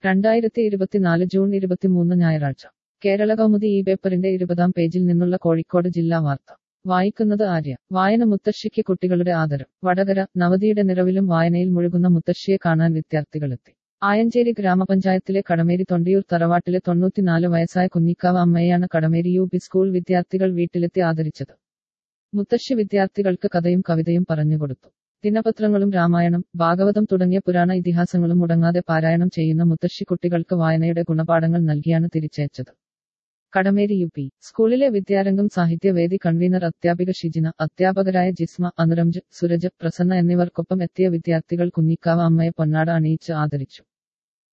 രണ്ടായിരത്തി ഇരുപത്തിനാല് ജൂൺ ഇരുപത്തിമൂന്ന് ഞായറാഴ്ച കേരള കൗമുദി ഈ പേപ്പറിന്റെ ഇരുപതാം പേജിൽ നിന്നുള്ള കോഴിക്കോട് ജില്ലാ വാർത്ത വായിക്കുന്നത് ആര്യ വായന മുത്തശ്ശിക്ക് കുട്ടികളുടെ ആദരം വടകര നവതിയുടെ നിറവിലും വായനയിൽ മുഴുകുന്ന മുത്തശ്ശിയെ കാണാൻ വിദ്യാർത്ഥികളെത്തി ആയഞ്ചേരി ഗ്രാമപഞ്ചായത്തിലെ കടമേരി തൊണ്ടിയൂർ തറവാട്ടിലെ തൊണ്ണൂറ്റിനാല് വയസ്സായ കുഞ്ഞിക്കാവ് അമ്മയെയാണ് കടമേരി യു പി സ്കൂൾ വിദ്യാർത്ഥികൾ വീട്ടിലെത്തി ആദരിച്ചത് മുത്തശ്ശി വിദ്യാർത്ഥികൾക്ക് കഥയും കവിതയും പറഞ്ഞുകൊടുത്തു ദിനപത്രങ്ങളും രാമായണം ഭാഗവതം തുടങ്ങിയ പുരാണ ഇതിഹാസങ്ങളും മുടങ്ങാതെ പാരായണം ചെയ്യുന്ന മുത്തശ്ശി കുട്ടികൾക്ക് വായനയുടെ ഗുണപാഠങ്ങൾ നൽകിയാണ് തിരിച്ചയച്ചത് കടമേരി യു പി സ്കൂളിലെ വിദ്യാരംഗം സാഹിത്യവേദി കൺവീനർ അധ്യാപിക ഷിജിന അധ്യാപകരായ ജിസ്മ അനുരംജ് സുരജ് പ്രസന്ന എന്നിവർക്കൊപ്പം എത്തിയ വിദ്യാർത്ഥികൾ കുഞ്ഞിക്കാവ് അമ്മയെ പൊന്നാട അണിയിച്ച് ആദരിച്ചു